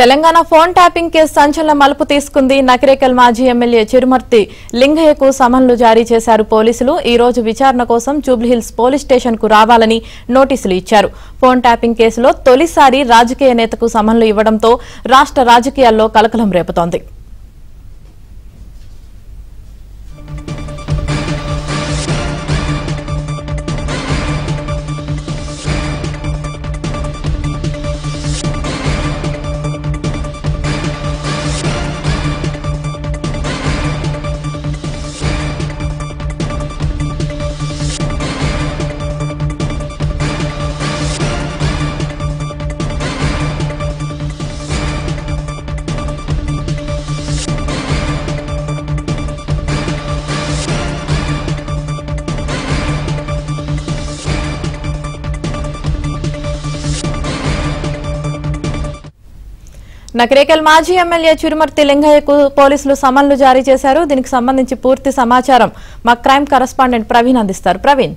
Telangana phone tapping case సంచలన మలుపు తీసుకుంది నకిరేకల్ మాజీ ఎమ్మెల్యే చిరుమర్తి లింగయ్యకు సమన్లు జారీ చేశారు పోలీసులు ఈ రోజు విచారణ కోసం జూబ్లీహిల్స్ పోలీస్ స్టేషన్ కు రావాలని నోటీసులు ఇచ్చారు ఫోన్ ట్యాపింగ్ కేసులో తొలిసారి రాజకీయ నేతకు సమన్లు ఇవ్వడంతో రాష్ట్ర రాజకీయాల్లో కలకలం రేపుతోంది నకరేకల్ మాజీ ఎమ్మెల్యే చిరుమర్తి లింగయ్యకు పోలీసులు సమన్లు జారీ చేశారు దీనికి సంబంధించి పూర్తి సమాచారం మా క్రైమ్ కరస్పాండెంట్ ప్రవీణ్ అందిస్తారు ప్రవీణ్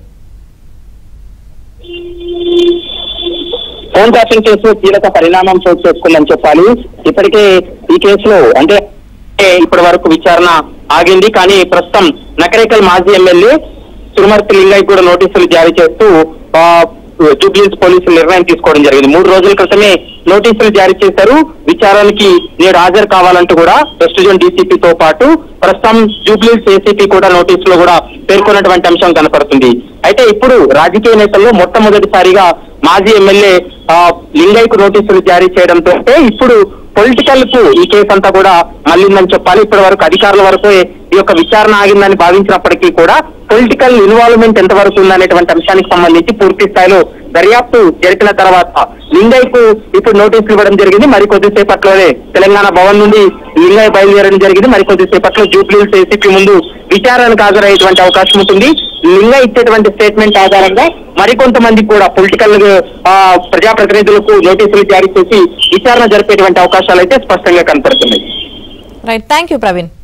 ఫోన్ ట్యాపింగ్ కేసు కీలక పరిణామం చోటు చేసుకుందని చెప్పాలి ఇప్పటికే ఈ కేసులో అంటే ఇప్పటి వరకు విచారణ ఆగింది కానీ ప్రస్తుతం నకరేకల్ మాజీ ఎమ్మెల్యే తిరుమర్తి లింగయ్య కూడా నోటీసులు జారీ చేస్తూ ఆ, జూబ్లీస్ పోలీసులు నిర్ణయం తీసుకోవడం జరిగింది మూడు రోజుల క్రితమే నోటీసులు జారీ చేశారు విచారణకి నేడు హాజరు కావాలంటూ కూడా వెస్ట్ జోన్ డీసీపీతో పాటు ప్రస్తుతం జూబ్లీస్ ఏసీపీ కూడా నోటీసులో కూడా పేర్కొన్నటువంటి అంశం కనపడుతుంది అయితే ఇప్పుడు రాజకీయ నేతల్లో మొట్టమొదటిసారిగా మాజీ ఎమ్మెల్యే ఆ, లింగయ్యకు నోటీసులు జారీ చేయడంతో ఇప్పుడు పొలిటికల్ కు ఈ కేసు అంతా కూడా మళ్ళిందని చెప్పాలి ఇప్పటి వరకు అధికారుల వరకు ఈ యొక్క విచారణ ఆగిందని భావించినప్పటికీ కూడా పొలిటికల్ ఇన్వాల్వ్మెంట్ ఎంతవరకు ఉందనేటువంటి అంశానికి సంబంధించి పూర్తి స్థాయిలో దర్యాప్తు జరిపిన తర్వాత లింగయ్యకు ఇప్పుడు నోటీసులు ఇవ్వడం జరిగింది మరి కొద్దిసేపట్లోనే తెలంగాణ భవన్ నుండి లింగయ్య బయలుదేరడం జరిగింది మరి కొద్దిసేపట్లో జూబ్లీహిల్స్ ఏసీపీ ముందు విచారణకు హాజరయ్యేటువంటి అవకాశం ఉంటుంది లింగయ్య ఇచ్చేటువంటి స్టేట్మెంట్ ఆధారంగా మరికొంతమంది కూడా పొలిటికల్ ప్రజాప్రతినిధులకు నోటీసులు జారీ చేసి విచారణ జరిపేటువంటి అవకాశాలు అయితే స్పష్టంగా కనపడుతున్నాయి రైట్ థ్యాంక్ యూ ప్రవీణ్